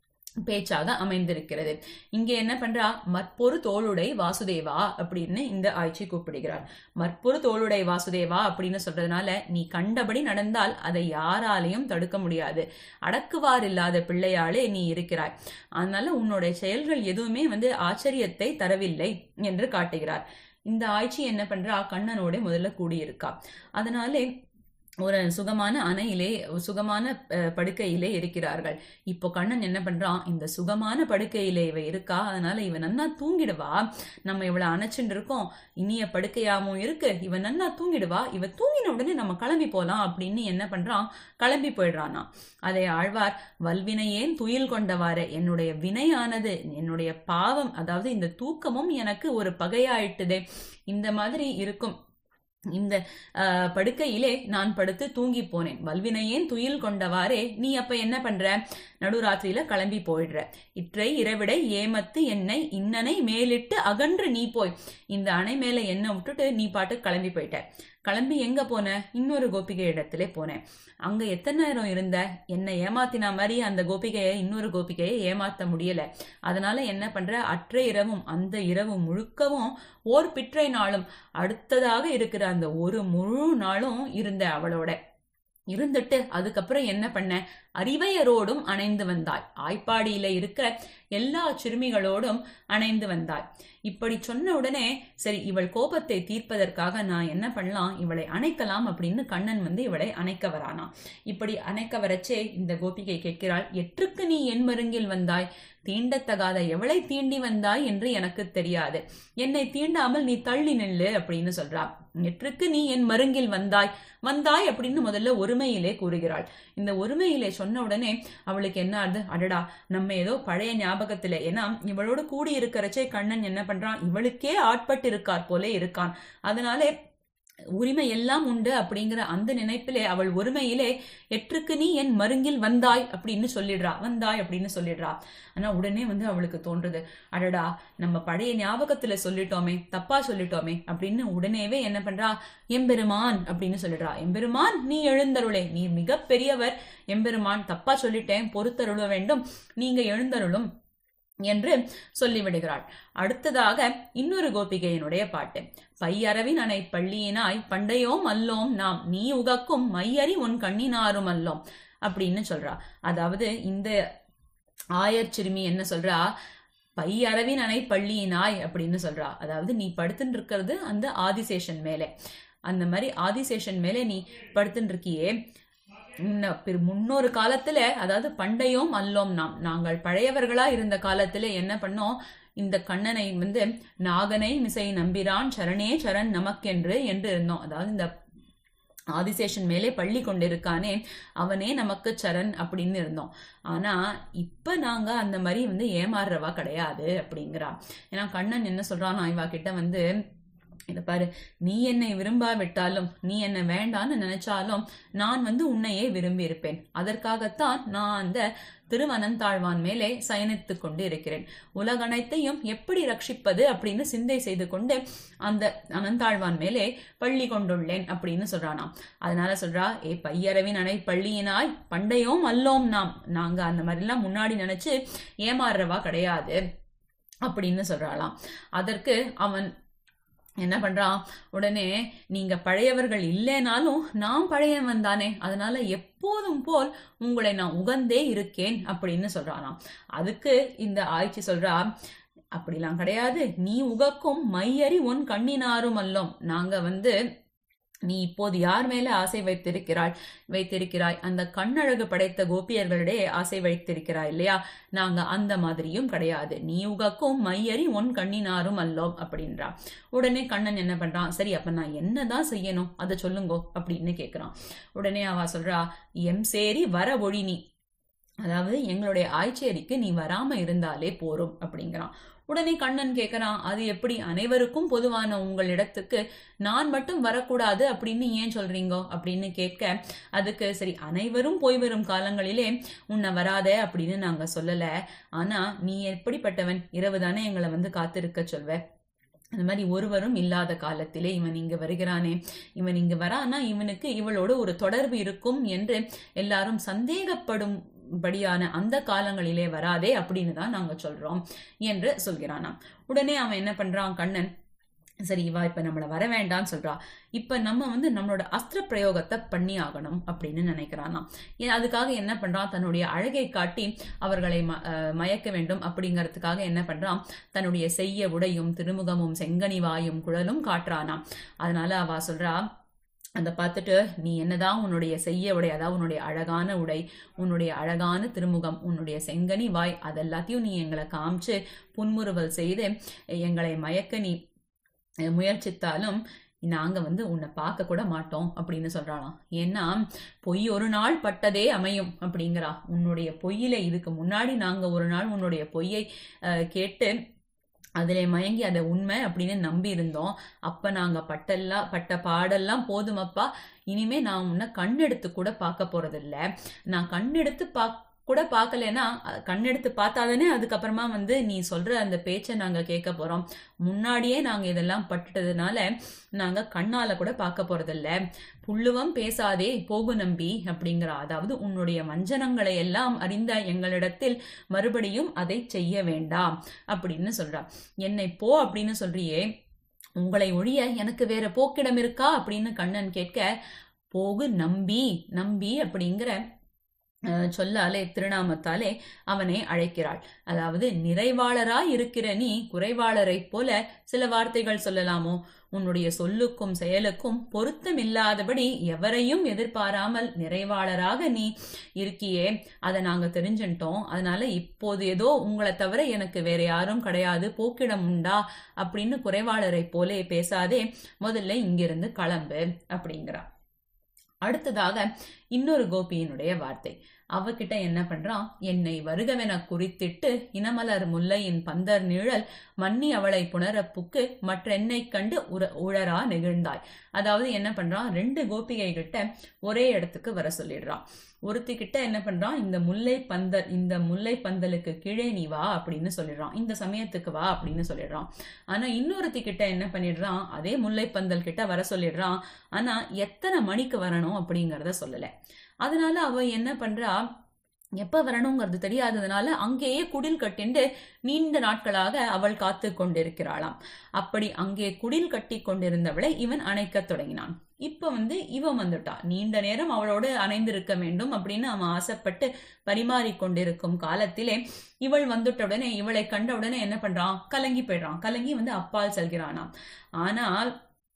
பேச்சாக அமைந்திருக்கிறது இங்க என்ன பண்றா மற்பொரு தோளுடை வாசுதேவா அப்படின்னு இந்த ஆய்ச்சி கூப்பிடுகிறார் மற்பொரு தோளுடை வாசுதேவா அப்படின்னு சொல்றதுனால நீ கண்டபடி நடந்தால் அதை யாராலையும் தடுக்க முடியாது அடக்குவார் இல்லாத பிள்ளையாலே நீ இருக்கிறாய் அதனால உன்னுடைய செயல்கள் எதுவுமே வந்து ஆச்சரியத்தை தரவில்லை என்று காட்டுகிறார் இந்த ஆய்ச்சி என்ன பண்றா கண்ணனோட முதல்ல கூடியிருக்கா அதனாலே ஒரு சுகமான அணையிலே சுகமான படுக்கையிலே இருக்கிறார்கள் இப்போ கண்ணன் என்ன பண்றான் இந்த சுகமான படுக்கையிலே இவ இருக்கா அதனால இவன் நன்னா தூங்கிடுவா நம்ம இவளை அணைச்சுட்டு இருக்கோம் இனிய படுக்கையாமும் இருக்கு இவன் நன்னா தூங்கிடுவா இவ தூங்கின உடனே நம்ம கிளம்பி போலாம் அப்படின்னு என்ன பண்றான் கிளம்பி போயிடுறானா அதை ஆழ்வார் வல்வினையேன் துயில் கொண்டவாறு என்னுடைய வினையானது என்னுடைய பாவம் அதாவது இந்த தூக்கமும் எனக்கு ஒரு பகையாயிட்டுதே இந்த மாதிரி இருக்கும் இந்த படுக்கையிலே நான் படுத்து தூங்கி போனேன் வல்வினையேன் துயில் கொண்டவாறே நீ அப்ப என்ன பண்ற நடுராத்திரியில கிளம்பி போயிடுற இற்றை இரவிடை ஏமத்து என்னை இன்னனை மேலிட்டு அகன்று நீ போய் இந்த அணை மேல என்ன விட்டுட்டு நீ பாட்டு கிளம்பி போயிட்ட கிளம்பி எங்க போன இன்னொரு கோபிகை இடத்துல போனேன் அங்க எத்தனை நேரம் இருந்த என்னை ஏமாத்தின மாதிரி அந்த கோபிகையை இன்னொரு கோபிகையை ஏமாத்த முடியல அதனால என்ன பண்ற அற்ற இரவும் அந்த இரவு முழுக்கவும் ஓர் பிற்றை நாளும் அடுத்ததாக இருக்கிற அந்த ஒரு முழு நாளும் இருந்த அவளோட இருந்துட்டு அதுக்கப்புறம் என்ன பண்ண அறிவையரோடும் அணைந்து வந்தாய் ஆய்ப்பாடியில இருக்கிற எல்லா சிறுமிகளோடும் அணைந்து வந்தாய் இப்படி சொன்ன உடனே சரி இவள் கோபத்தை தீர்ப்பதற்காக நான் என்ன பண்ணலாம் இவளை அணைக்கலாம் அப்படின்னு கண்ணன் வந்து இவளை அணைக்க வரானா இப்படி அணைக்க வரச்சே இந்த கோபிகை கேட்கிறாள் எற்றுக்கு நீ என் மருங்கில் வந்தாய் தீண்டத்தகாத எவளை தீண்டி வந்தாய் என்று எனக்கு தெரியாது என்னை தீண்டாமல் நீ தள்ளி நில்லு அப்படின்னு சொல்றா எற்றுக்கு நீ என் மருங்கில் வந்தாய் வந்தாய் அப்படின்னு முதல்ல ஒருமையிலே கூறுகிறாள் இந்த ஒருமையிலே சொன்ன உடனே அவளுக்கு என்ன ஆகுது அடடா நம்ம ஏதோ பழைய ஞாபகத்துல ஏன்னா இவளோட கூடி இருக்கிறச்சே கண்ணன் என்ன பண்றான் இவளுக்கே ஆட்பட்டு இருக்கார் போல இருக்கான் அதனாலே உரிமை எல்லாம் உண்டு அப்படிங்கிற அந்த நினைப்பிலே அவள் ஒருமையிலே எற்றுக்கு நீ என் மருங்கில் வந்தாய் அப்படின்னு சொல்லிடுறா வந்தாய் அப்படின்னு சொல்லிடுறா ஆனா உடனே வந்து அவளுக்கு தோன்றுது அடடா நம்ம பழைய ஞாபகத்துல சொல்லிட்டோமே தப்பா சொல்லிட்டோமே அப்படின்னு உடனேவே என்ன பண்றா எம்பெருமான் அப்படின்னு சொல்லிடுறா எம்பெருமான் நீ எழுந்தருளே நீ மிக பெரியவர் எம்பெருமான் தப்பா சொல்லிட்டேன் பொறுத்தருள வேண்டும் நீங்க எழுந்தருளும் என்று சொல்லிவிடுகிறாள் அடுத்ததாக இன்னொரு கோபிகையினுடைய பாட்டு பையரவின் அணை பள்ளியினாய் பண்டையோம் அல்லோம் நாம் நீ உகக்கும் மையறி உன் கண்ணினாரும் அல்லோம் அப்படின்னு சொல்றா அதாவது இந்த ஆயர் சிறுமி என்ன சொல்றா பையரவின் அணை பள்ளியினாய் அப்படின்னு சொல்றா அதாவது நீ படுத்துட்டு இருக்கிறது அந்த ஆதிசேஷன் மேலே அந்த மாதிரி ஆதிசேஷன் மேலே நீ படுத்துட்டு இருக்கியே முன்ன- பிற- முன்னொரு காலத்துல அதாவது பண்டையோம் அல்லோம் நாம் நாங்கள் பழையவர்களா இருந்த காலத்துல என்ன பண்ணோம் இந்த கண்ணனை வந்து நாகனை மிசை நம்பிரான் சரணே சரண் நமக்கென்று என்று இருந்தோம் அதாவது இந்த ஆதிசேஷன் மேலே பள்ளி கொண்டிருக்கானே அவனே நமக்கு சரண் அப்படின்னு இருந்தோம் ஆனா இப்ப நாங்க அந்த மாதிரி வந்து ஏமாறுறவா கிடையாது அப்படிங்கிறா ஏன்னா கண்ணன் என்ன சொல்றான் இவா கிட்ட வந்து இத பாரு நீ என்னை விரும்பாவிட்டாலும் நீ என்னை வேண்டான்னு நினைச்சாலும் நான் வந்து உன்னையே விரும்பி இருப்பேன் அதற்காகத்தான் நான் அந்த திருவனந்தாழ்வான் மேலே சயனித்து கொண்டு இருக்கிறேன் உலகனைத்தையும் எப்படி ரட்சிப்பது அப்படின்னு சிந்தை செய்து கொண்டு அந்த அனந்தாழ்வான் மேலே பள்ளி கொண்டுள்ளேன் அப்படின்னு சொல்றானாம் அதனால சொல்றா ஏ பையரவின் அணை பள்ளியினாய் பண்டையோம் அல்லோம் நாம் நாங்க அந்த மாதிரிலாம் முன்னாடி நினைச்சு ஏமாறுறவா கிடையாது அப்படின்னு சொல்றாளாம் அதற்கு அவன் என்ன பண்றான் உடனே நீங்க பழையவர்கள் இல்லைனாலும் நான் பழையவன் தானே அதனால எப்போதும் போல் உங்களை நான் உகந்தே இருக்கேன் அப்படின்னு சொல்றானாம் அதுக்கு இந்த ஆய்ச்சி சொல்றா அப்படிலாம் கிடையாது நீ உகக்கும் மையறி உன் கண்ணினாரும் அல்லோம் நாங்க வந்து நீ இப்போது யார் மேல ஆசை வைத்திருக்கிறாய் வைத்திருக்கிறாய் அந்த கண்ணழகு படைத்த கோபியர்களிடையே ஆசை வைத்திருக்கிறாய் இல்லையா நாங்க அந்த மாதிரியும் கிடையாது நீ உகக்கும் மையறி உன் கண்ணினாரும் அல்லோம் அப்படின்றா உடனே கண்ணன் என்ன பண்றான் சரி அப்ப நான் என்னதான் செய்யணும் அதை சொல்லுங்கோ அப்படின்னு கேக்குறான் உடனே அவ சொல்றா எம் சேரி வர ஒழி நீ அதாவது எங்களுடைய ஆய்ச்சேரிக்கு நீ வராம இருந்தாலே போரும் அப்படிங்கிறான் உடனே கண்ணன் கேக்குறான் அது எப்படி அனைவருக்கும் பொதுவான உங்களிடத்துக்கு நான் மட்டும் வரக்கூடாது அப்படின்னு ஏன் சொல்றீங்கோ அப்படின்னு கேட்க அதுக்கு சரி அனைவரும் போய் வரும் காலங்களிலே உன்னை வராதே அப்படின்னு நாங்க சொல்லல ஆனா நீ எப்படிப்பட்டவன் இரவு தானே எங்களை வந்து காத்திருக்க சொல்வ அந்த மாதிரி ஒருவரும் இல்லாத காலத்திலே இவன் இங்கு வருகிறானே இவன் இங்கு வரானா இவனுக்கு இவளோட ஒரு தொடர்பு இருக்கும் என்று எல்லாரும் சந்தேகப்படும் படியான அந்த காலங்களிலே வராதே அப்படின்னு தான் நாங்க சொல்றோம் என்று சொல்கிறானாம் உடனே அவன் என்ன பண்றான் கண்ணன் சரி இவா இப்ப நம்மள வர வேண்டாம்னு சொல்றா இப்ப நம்ம வந்து நம்மளோட அஸ்திர பிரயோகத்தை பண்ணி ஆகணும் அப்படின்னு நினைக்கிறானாம் ஏன் அதுக்காக என்ன பண்றான் தன்னுடைய அழகை காட்டி அவர்களை ம- அஹ் மயக்க வேண்டும் அப்படிங்கறதுக்காக என்ன பண்றான் தன்னுடைய செய்ய உடையும் திருமுகமும் செங்கனி வாயும் குழலும் காட்டுறானாம் அதனால அவ சொல்றா அந்த பார்த்துட்டு நீ என்னதான் உன்னுடைய செய்ய உடை அதாவது உன்னுடைய அழகான உடை உன்னுடைய அழகான திருமுகம் உன்னுடைய செங்கனி வாய் அதெல்லாத்தையும் நீ எங்களை காமிச்சு புன்முறுவல் செய்து எங்களை மயக்க நீ அஹ், முயற்சித்தாலும் நாங்க வந்து உன்னை பார்க்க கூட மாட்டோம் அப்படின்னு சொல்றாளாம் ஏன்னா பொய் ஒரு நாள் பட்டதே அமையும் அப்படிங்கிறா உன்னுடைய பொய்யில இதுக்கு முன்னாடி நாங்க ஒரு நாள் உன்னுடைய பொய்யை அஹ், கேட்டு அதிலே மயங்கி அதை உண்மை அப்படின்னு நம்பி இருந்தோம் அப்ப நாங்க பட்டெல்லாம் பட்ட பாடெல்லாம் போதுமப்பா இனிமே நான் உன்னை கண்ணெடுத்து கூட பார்க்க போறதில்ல நான் கண்ணெடுத்து பா கூட பார்க்கலனா அஹ், கண்ணெடுத்து பார்த்தாதானே அதுக்கப்புறமா வந்து நீ சொல்ற அந்த பேச்சை நாங்க கேட்க போறோம் முன்னாடியே நாங்க இதெல்லாம் பட்டுட்டதுனால நாங்க கண்ணால கூட பார்க்க போறதில்ல புல்லுவம் பேசாதே போகு நம்பி அப்படிங்கிறா அதாவது உன்னுடைய வஞ்சனங்களை எல்லாம் அறிந்த எங்களிடத்தில் மறுபடியும் அதை செய்ய வேண்டாம் அப்படின்னு சொல்றா என்னை போ அப்படின்னு சொல்றியே உங்களை ஒழிய எனக்கு வேற போக்கிடம் இருக்கா அப்படின்னு கண்ணன் கேட்க போகு நம்பி நம்பி அப்படிங்கிற அஹ், சொல்லாலே திருநாமத்தாலே அவனை அழைக்கிறாள் அதாவது நிறைவாளராய் இருக்கிற நீ குறைவாளரைப் போல சில வார்த்தைகள் சொல்லலாமோ உன்னுடைய சொல்லுக்கும் செயலுக்கும் பொருத்தமில்லாதபடி எவரையும் எதிர்பாராமல் நிறைவாளராக நீ இருக்கியே அதை நாங்க தெரிஞ்சுட்டோம் அதனால இப்போது ஏதோ உங்களை தவிர எனக்கு வேற யாரும் கிடையாது போக்கிடம் உண்டா அப்படின்னு குறைவாளரை போலே பேசாதே முதல்ல இங்கிருந்து கிளம்பு அப்படிங்கிறா அடுத்ததாக இன்னொரு கோபியினுடைய வார்த்தை அவகிட்ட என்ன பண்றான் என்னை வருகவென குறித்திட்டு இனமலர் முல்லையின் பந்தர் நிழல் மன்னி அவளை புனரப்புக்கு மற்றென்னை கண்டு உர உழரா நெகிழ்ந்தாய் அதாவது என்ன பண்றான் ரெண்டு கோபிகை கிட்ட ஒரே இடத்துக்கு வர சொல்லிடுறான் ஒருத்தி கிட்ட என்ன பண்றான் இந்த முல்லை பந்தல் இந்த முல்லை பந்தலுக்கு கீழே நீ வா அப்படின்னு சொல்லிடுறான் இந்த சமயத்துக்கு வா அப்படின்னு சொல்லிடுறான் ஆனா இன்னொருத்தி கிட்ட என்ன பண்ணிடுறான் அதே முல்லை பந்தல் கிட்ட வர சொல்லிடுறான் ஆனா எத்தனை மணிக்கு வரணும் அப்படிங்கறத சொல்லல அதனால அவ என்ன பண்றா எப்ப வரணுங்கிறது தெரியாததுனால அங்கேயே குடில் கட்டிண்டு நீண்ட நாட்களாக அவள் காத்து கொண்டிருக்கிறாளாம் அப்படி அங்கே குடில் கட்டி கொண்டிருந்தவளை இவன் அணைக்க தொடங்கினான் இப்ப வந்து இவன் வந்துட்டா நீண்ட நேரம் அவளோடு அணைந்திருக்க வேண்டும் அப்படின்னு அவன் ஆசைப்பட்டு பரிமாறி கொண்டிருக்கும் காலத்திலே இவள் வந்துட்ட உடனே இவளை கண்ட உடனே என்ன பண்றான் கலங்கி போயிடுறான் கலங்கி வந்து அப்பால் செல்கிறானாம் ஆனால்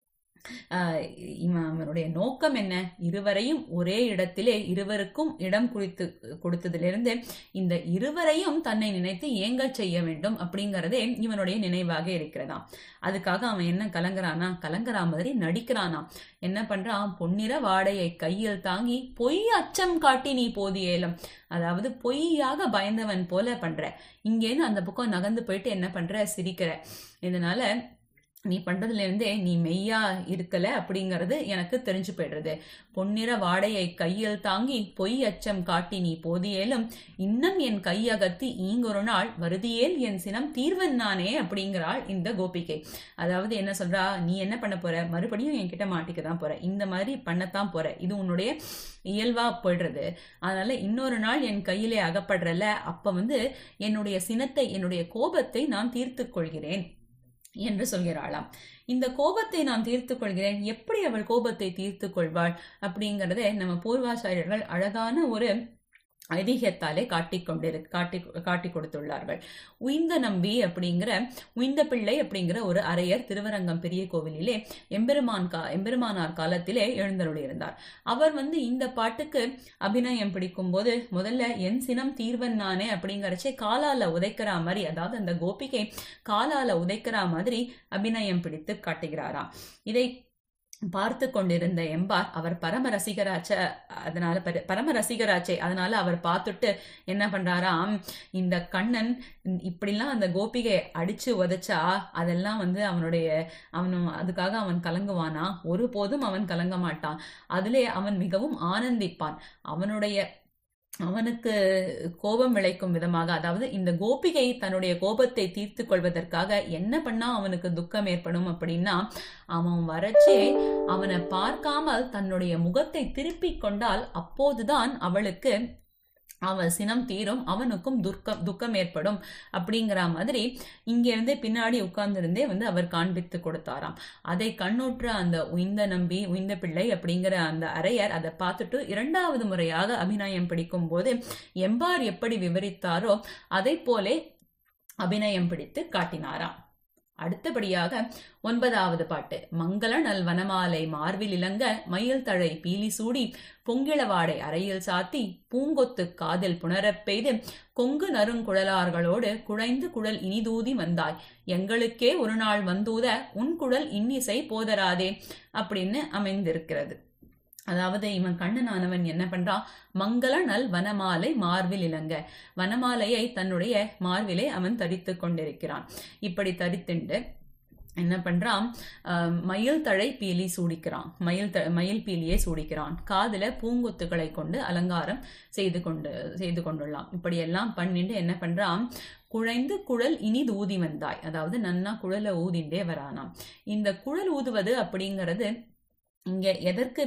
இவன் அவனுடைய நோக்கம் என்ன இருவரையும் ஒரே இடத்திலே இருவருக்கும் இடம் குறித்து கொடுத்ததிலிருந்து இந்த இருவரையும் தன்னை நினைத்து ஏங்க செய்ய வேண்டும் அப்படிங்கறதே இவனுடைய நினைவாக இருக்கிறதாம் அதுக்காக அவன் என்ன கலங்குறானா கலங்குறா மாதிரி நடிக்கிறானாம் என்ன பண்றான் பொன்னிற வாடையை கையில் தாங்கி பொய் அச்சம் காட்டி நீ போதியேலம் அதாவது பொய்யாக பயந்தவன் போல பண்ற இங்கேருந்து அந்த பக்கம் நகர்ந்து போயிட்டு என்ன பண்ற சிரிக்கிற இதனால நீ பண்றதுல இருந்தே நீ மெய்யா இருக்கல அப்படிங்கறது எனக்கு தெரிஞ்சு போயிடுறது பொன்னிற வாடையை கையில் தாங்கி பொய் அச்சம் காட்டி நீ போதியேலும் இன்னும் என் கையகத்தி ஈங்கொரு நாள் வருதியேல் என் சினம் தீர்வன் நானே அப்படிங்கிறாள் இந்த கோபிகை அதாவது என்ன சொல்றா நீ என்ன பண்ண போற மறுபடியும் என்கிட்ட மாட்டிக்க தான் போற இந்த மாதிரி பண்ணத்தான் போற இது உன்னுடைய இயல்பா போயிடுறது அதனால இன்னொரு நாள் என் கையிலே அகப்படுறல அப்ப வந்து என்னுடைய சினத்தை என்னுடைய கோபத்தை நான் தீர்த்து கொள்கிறேன் என்று சொல்கிறாளாம் இந்த கோபத்தை நான் தீர்த்து கொள்கிறேன் எப்படி அவள் கோபத்தை தீர்த்து கொள்வாள் அப்படிங்கறத நம்ம பூர்வாச்சாரியர்கள் அழகான ஒரு ஐதீகத்தாலே காட்டிக் கொண்டிரு காட்டி காட்டி கொடுத்துள்ளார்கள் உய்ந்த நம்பி அப்படிங்கிற உய்ந்த பிள்ளை அப்படிங்கிற ஒரு அரையர் திருவரங்கம் பெரிய கோவிலிலே எம்பெருமான் கா எம்பெருமானார் காலத்திலே எழுந்தருளியிருந்தார் அவர் வந்து இந்த பாட்டுக்கு அபிநயம் பிடிக்கும் போது முதல்ல என் சினம் தீர்வன் நானே அப்படிங்கறச்சே காலால உதைக்கிறா மாதிரி அதாவது அந்த கோபிகை காலால உதைக்கிறா மாதிரி அபிநயம் பிடித்து காட்டுகிறாராம் இதை பார்த்து கொண்டிருந்த எம்பார் அவர் பரம ரசிகராச்ச அதனால பரம ரசிகராச்சே அதனால அவர் பார்த்துட்டு என்ன பண்றாராம் இந்த கண்ணன் இப்படிலாம் அந்த கோபிகை அடிச்சு உதைச்சா அதெல்லாம் வந்து அவனுடைய அவனும் அதுக்காக அவன் கலங்குவானா ஒருபோதும் அவன் கலங்க மாட்டான் அதிலே அவன் மிகவும் ஆனந்திப்பான் அவனுடைய அவனுக்கு கோபம் விளைக்கும் விதமாக அதாவது இந்த கோபிகை தன்னுடைய கோபத்தை தீர்த்து கொள்வதற்காக என்ன பண்ணா அவனுக்கு துக்கம் ஏற்படும் அப்படின்னா அவன் வரச்சே அவனை பார்க்காமல் தன்னுடைய முகத்தை திருப்பிக் கொண்டால் அப்போதுதான் அவளுக்கு அவன் சினம் தீரும் அவனுக்கும் துக்கம் துக்கம் ஏற்படும் அப்படிங்கிற மாதிரி இங்கிருந்தே பின்னாடி உட்கார்ந்திருந்தே வந்து அவர் காண்பித்து கொடுத்தாராம் அதை கண்ணுற்ற அந்த உய்ந்த நம்பி உய்ந்த பிள்ளை அப்படிங்கிற அந்த அரையர் அதை பார்த்துட்டு இரண்டாவது முறையாக அபிநயம் பிடிக்கும் போது எம்பார் எப்படி விவரித்தாரோ அதை போலே அபிநயம் பிடித்து காட்டினாராம் அடுத்தபடியாக ஒன்பதாவது பாட்டு மங்கள நல் வனமாலை மார்பில் இளங்க மயில் தழை பீலி சூடி பொங்கிளவாடை அறையில் சாத்தி பூங்கொத்து காதில் புனரப் பெய்து கொங்கு நறுங்குழலார்களோடு குழைந்து குழல் இனிதூதி வந்தாய் எங்களுக்கே ஒரு நாள் வந்தூத உன் குழல் இன்னிசை போதராதே அப்படின்னு அமைந்திருக்கிறது அதாவது இவன் கண்ணனானவன் என்ன பண்றான் மங்கள நல் வனமாலை மார்பில் இளங்க வனமாலையை தன்னுடைய மார்பிலே அவன் தரித்து கொண்டிருக்கிறான் இப்படி தரித்துண்டு என்ன பண்றான் மயில் தழை பீலி சூடிக்கிறான் மயில் த மயில் பீலியை சூடிக்கிறான் காதுல பூங்கொத்துக்களை கொண்டு அலங்காரம் செய்து கொண்டு செய்து கொண்டுள்ளான் இப்படி எல்லாம் பண்ணிட்டு என்ன பண்றான் குழைந்து குழல் இனி ஊதி வந்தாய் அதாவது நன்னா குழலை ஊதிண்டே வரானாம் இந்த குழல் ஊதுவது அப்படிங்கிறது இங்க எதற்கு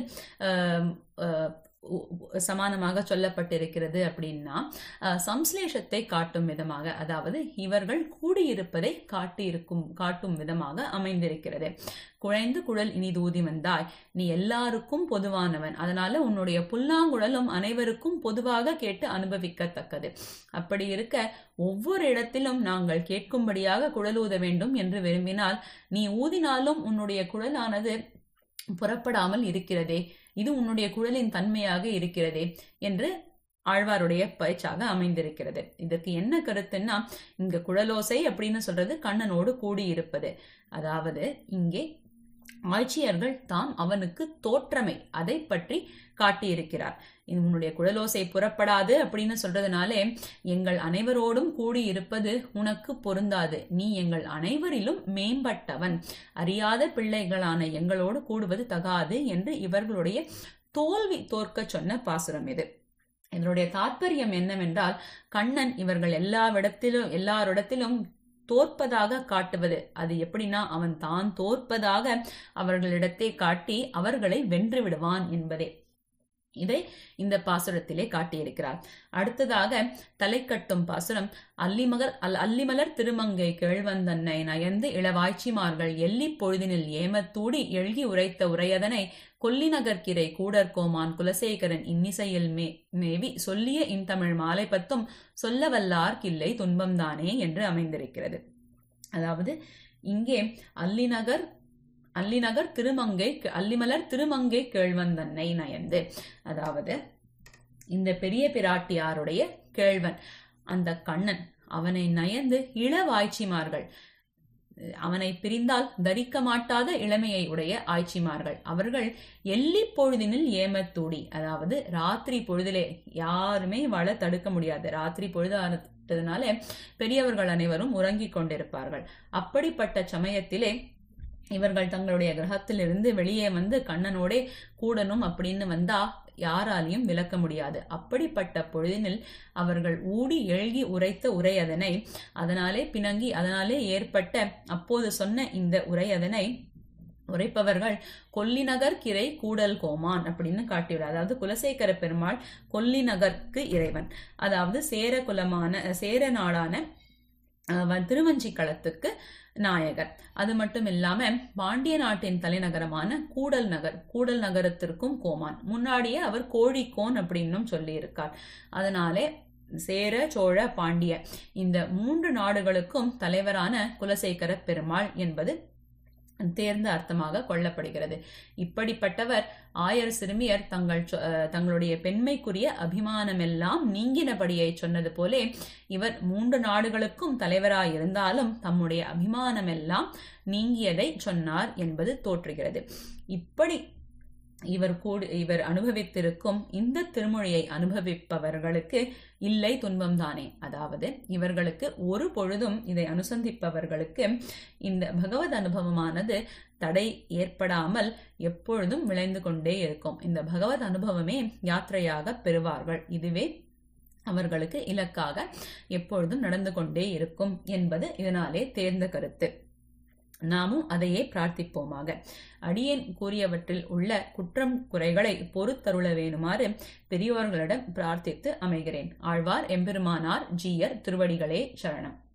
சமானமாக சொல்லப்பட்டிருக்கிறது அப்படின்னா சம்ஸ்லேஷத்தை காட்டும் விதமாக அதாவது இவர்கள் கூடியிருப்பதை காட்டியிருக்கும் காட்டும் விதமாக அமைந்திருக்கிறது குழைந்து குழல் இனி தூதி வந்தாய் நீ எல்லாருக்கும் பொதுவானவன் அதனால உன்னுடைய புல்லாங்குழலும் அனைவருக்கும் பொதுவாக கேட்டு அனுபவிக்கத்தக்கது அப்படி இருக்க ஒவ்வொரு இடத்திலும் நாங்கள் கேட்கும்படியாக குழல் ஊத வேண்டும் என்று விரும்பினால் நீ ஊதினாலும் உன்னுடைய குழலானது புறப்படாமல் இருக்கிறதே இது உன்னுடைய குழலின் தன்மையாக இருக்கிறதே என்று ஆழ்வாருடைய பயிற்சாக அமைந்திருக்கிறது இதற்கு என்ன கருத்துன்னா இங்க குழலோசை அப்படின்னு சொல்றது கண்ணனோடு கூடி இருப்பது அதாவது இங்கே ஆட்சியர்கள் தாம் அவனுக்கு தோற்றமை அதை பற்றி காட்டியிருக்கிறார் இது உன்னுடைய குழலோசை புறப்படாது அப்படின்னு சொல்றதுனாலே எங்கள் அனைவரோடும் கூடி இருப்பது உனக்கு பொருந்தாது நீ எங்கள் அனைவரிலும் மேம்பட்டவன் அறியாத பிள்ளைகளான எங்களோடு கூடுவது தகாது என்று இவர்களுடைய தோல்வி தோற்க சொன்ன பாசுரம் இது இதனுடைய தாற்பயம் என்னவென்றால் கண்ணன் இவர்கள் எல்லாவிடத்திலும் எல்லாரிடத்திலும் தோற்பதாக காட்டுவது அது எப்படின்னா அவன் தான் தோற்பதாக அவர்களிடத்தை காட்டி அவர்களை வென்று விடுவான் என்பதே இதை இந்த பாசுரத்திலே காட்டியிருக்கிறார் அடுத்ததாக தலை கட்டும் பாசுரம் அல்லிமகர் அல் அல்லிமலர் திருமங்கை கேழ்வந்தன்னை நயந்து இளவாய்ச்சிமார்கள் எல்லி பொழுதினில் ஏமத்தூடி எழுகி உரைத்த உரையதனை கொல்லிநகர்கிரை கூடற்கோமான் குலசேகரன் இன்னிசையில் மே மேவி சொல்லிய இன்தமிழ் மாலை பத்தும் சொல்ல வல்லார்க்கில்லை துன்பம்தானே என்று அமைந்திருக்கிறது அதாவது இங்கே அல்லிநகர் அல்லிநகர் திருமங்கை அல்லிமலர் திருமங்கை கேழ்வந்தன்னை நயந்து அதாவது இந்த பெரிய பிராட்டியாருடைய கேழ்வன் அந்த கண்ணன் அவனை நயந்து இளவாய்ச்சிமார்கள் அவனை பிரிந்தால் தரிக்க மாட்டாத இளமையை உடைய ஆய்ச்சிமார்கள் அவர்கள் எல்லி பொழுதினில் ஏமத்தூடி அதாவது ராத்திரி பொழுதிலே யாருமே வாழ தடுக்க முடியாது ராத்திரி பொழுது ஆனதுனால பெரியவர்கள் அனைவரும் உறங்கிக் கொண்டிருப்பார்கள் அப்படிப்பட்ட சமயத்திலே இவர்கள் தங்களுடைய கிரகத்திலிருந்து வெளியே வந்து கண்ணனோடே கூடணும் அப்படின்னு வந்தா யாராலையும் விளக்க முடியாது அப்படிப்பட்ட பொழுதினில் அவர்கள் ஊடி எழுகி உரைத்த உரையதனை அதனாலே பிணங்கி அதனாலே ஏற்பட்ட அப்போது சொன்ன இந்த உரையதனை உரைப்பவர்கள் கொல்லிநகர் கிரை கூடல் கோமான் அப்படின்னு காட்டியுள்ளார் அதாவது குலசேகர பெருமாள் கொல்லிநகருக்கு இறைவன் அதாவது சேர குலமான சேர நாடான திருவஞ்சி களத்துக்கு நாயகர் அது மட்டும் இல்லாம பாண்டிய நாட்டின் தலைநகரமான கூடல் நகர் கூடல் நகரத்திற்கும் கோமான் முன்னாடியே அவர் கோழிக்கோன் அப்படின்னும் சொல்லியிருக்கார் அதனாலே சேர சோழ பாண்டிய இந்த மூன்று நாடுகளுக்கும் தலைவரான குலசேகர பெருமாள் என்பது தேர்ந்த அர்த்தமாக கொள்ளப்படுகிறது இப்படிப்பட்டவர் ஆயர் சிறுமியர் தங்கள் தங்களுடைய பெண்மைக்குரிய அபிமானமெல்லாம் நீங்கினபடியை சொன்னது போலே இவர் மூன்று நாடுகளுக்கும் தலைவராயிருந்தாலும் தம்முடைய அபிமானமெல்லாம் நீங்கியதை சொன்னார் என்பது தோற்றுகிறது இப்படி இவர் கூடு இவர் அனுபவித்திருக்கும் இந்த திருமொழியை அனுபவிப்பவர்களுக்கு இல்லை துன்பம்தானே அதாவது இவர்களுக்கு ஒரு பொழுதும் இதை அனுசந்திப்பவர்களுக்கு இந்த பகவத் அனுபவமானது தடை ஏற்படாமல் எப்பொழுதும் விளைந்து கொண்டே இருக்கும் இந்த பகவத் அனுபவமே யாத்திரையாக பெறுவார்கள் இதுவே அவர்களுக்கு இலக்காக எப்பொழுதும் நடந்து கொண்டே இருக்கும் என்பது இதனாலே தேர்ந்த கருத்து நாமும் அதையே பிரார்த்திப்போமாக அடியேன் கூறியவற்றில் உள்ள குற்றம் குறைகளை பொறுத்தருள வேணுமாறு பெரியோர்களிடம் பிரார்த்தித்து அமைகிறேன் ஆழ்வார் எம்பெருமானார் ஜீயர் திருவடிகளே சரணம்